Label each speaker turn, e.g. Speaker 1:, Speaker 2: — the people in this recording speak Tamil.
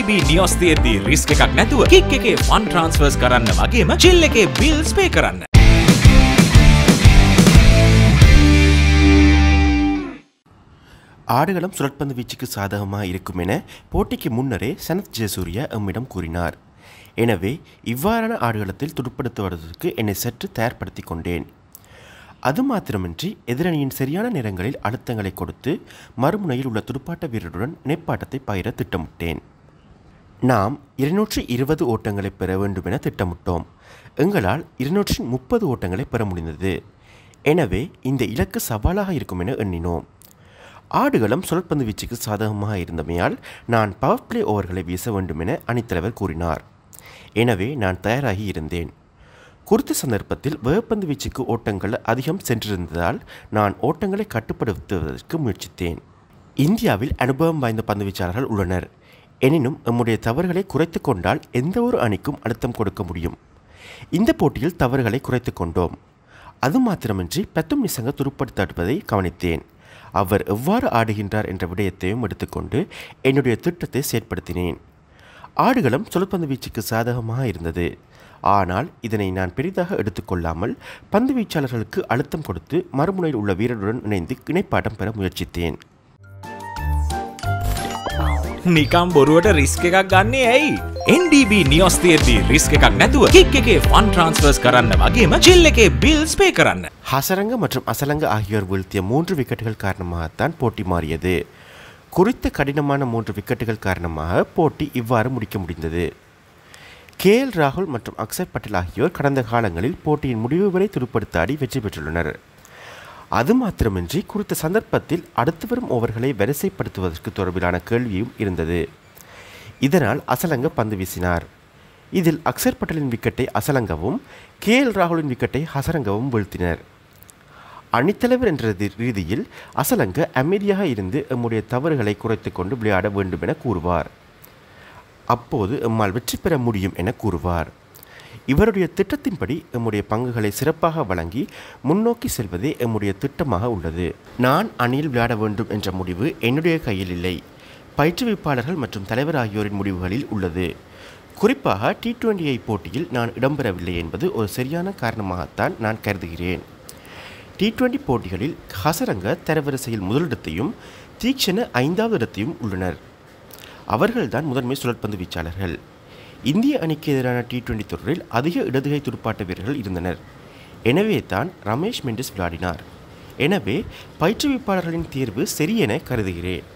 Speaker 1: NDB නියොස් තියෙද්දි රිස්ක් එකක් නැතුව කික් එකේ ෆන් ට්‍රාන්ස්ෆර්ස් කරන්න වගේම චිල් එකේ බිල්ස් පේ කරන්න.
Speaker 2: ஆடுகளம் சுழற்பந்து வீச்சுக்கு சாதகமாக இருக்கும் என போட்டிக்கு முன்னரே சனத் ஜெயசூர்யா எம்மிடம் கூறினார் எனவே இவ்வாறான ஆடுகளத்தில் துடுப்படுத்துவதற்கு என்னை சற்று தயார்படுத்தி கொண்டேன் அது மாத்திரமின்றி எதிரணியின் சரியான நேரங்களில் அழுத்தங்களை கொடுத்து மறுமுனையில் உள்ள துடுப்பாட்ட வீரருடன் இணைப்பாட்டத்தை பயிர திட்டமிட்டேன் நாம் இருநூற்றி இருபது ஓட்டங்களை பெற வேண்டும் என திட்டமிட்டோம் எங்களால் இருநூற்றி முப்பது ஓட்டங்களை பெற முடிந்தது எனவே இந்த இலக்கு சவாலாக இருக்கும் என எண்ணினோம் ஆடுகளம் சுழற்பந்து வீச்சுக்கு சாதகமாக இருந்தமையால் நான் பவர் பிளே ஓவர்களை வீச வேண்டும் என அணித்தலைவர் கூறினார் எனவே நான் தயாராகி இருந்தேன் குறித்த சந்தர்ப்பத்தில் வேகப்பந்து வீச்சுக்கு ஓட்டங்கள் அதிகம் சென்றிருந்ததால் நான் ஓட்டங்களை கட்டுப்படுத்துவதற்கு முயற்சித்தேன் இந்தியாவில் அனுபவம் வாய்ந்த பந்துவீச்சாளர்கள் உள்ளனர் எனினும் நம்முடைய தவறுகளை குறைத்து கொண்டால் எந்த ஒரு அணிக்கும் அழுத்தம் கொடுக்க முடியும் இந்த போட்டியில் தவறுகளை குறைத்து கொண்டோம் அது மாத்திரமின்றி பெத்தும் நிசங்க துருப்படுத்தாடுவதை கவனித்தேன் அவர் எவ்வாறு ஆடுகின்றார் என்ற விடயத்தையும் எடுத்துக்கொண்டு என்னுடைய திட்டத்தை செயற்படுத்தினேன் ஆடுகளம் சுழற்பந்து வீச்சுக்கு சாதகமாக இருந்தது ஆனால் இதனை நான் பெரிதாக எடுத்துக்கொள்ளாமல் பந்து வீச்சாளர்களுக்கு அழுத்தம் கொடுத்து மறுமுனையில் உள்ள வீரருடன் இணைந்து இணைப்பாட்டம் பெற முயற்சித்தேன்
Speaker 1: නිකම් බොරුවට රිස්ක් එකක් ගන්නේ ඇයි NDB නියොස් තියෙද්දි රිස්ක් එකක් නැතුව කික් එකේ ෆන් ට්‍රාන්ස්ෆර්ස් කරන්න වගේම චිල් එකේ බිල්ස් පේ කරන්න.
Speaker 2: ஹசரங்க மற்றும் அசலங்க ஆகியோர் வீழ்த்திய மூன்று விக்கெட்டுகள் காரணமாகத்தான் போட்டி மாறியது குறித்த கடினமான மூன்று விக்கெட்டுகள் காரணமாக போட்டி இவ்வாறு முடிக்க முடிந்தது கே எல் ராகுல் மற்றும் அக்சர் பட்டேல் ஆகியோர் கடந்த காலங்களில் போட்டியின் முடிவு வரை துடுப்படுத்தாடி வெற்றி பெற்றுள்ளனர் அது மாத்திரமின்றி குறித்த சந்தர்ப்பத்தில் அடுத்து வரும் ஓவர்களை வரிசைப்படுத்துவதற்கு தொடர்பிலான கேள்வியும் இருந்தது இதனால் அசலங்க பந்து வீசினார் இதில் அக்சர் பட்டேலின் விக்கெட்டை அசலங்கவும் கே எல் ராகுலின் விக்கெட்டை ஹசரங்கவும் வீழ்த்தினர் அணித்தலைவர் என்ற தி- ரீதியில் அசலங்க அமைதியாக இருந்து எம்முடைய தவறுகளை குறைத்து கொண்டு விளையாட வேண்டும் என கூறுவார் அப்போது எம்மால் வெற்றி பெற முடியும் என கூறுவார் இவருடைய திட்டத்தின்படி எம்முடைய பங்குகளை சிறப்பாக வழங்கி முன்னோக்கி செல்வதே எம்முடைய திட்டமாக உள்ளது நான் அணியில் விளையாட வேண்டும் என்ற முடிவு என்னுடைய கையில் இல்லை பயிற்றுவிப்பாளர்கள் மற்றும் தலைவர் ஆகியோரின் முடிவுகளில் உள்ளது குறிப்பாக டி டுவெண்டி போட்டியில் நான் இடம்பெறவில்லை என்பது ஒரு சரியான காரணமாகத்தான் நான் கருதுகிறேன் டி டுவெண்டி போட்டிகளில் ஹசரங்க தரவரிசையில் முதலிடத்தையும் தீக்ஷண ஐந்தாவது இடத்தையும் உள்ளனர் அவர்கள்தான் முதன்மை சுழற்பந்து வீச்சாளர்கள் இந்திய அணிக்கு எதிரான டி டுவெண்டி தொடரில் அதிக இடதுகை துடுப்பாட்ட வீரர்கள் இருந்தனர் எனவே தான் ரமேஷ் மெண்டிஸ் விளையாடினார் எனவே பயிற்றுவிப்பாளர்களின் தேர்வு சரியென கருதுகிறேன்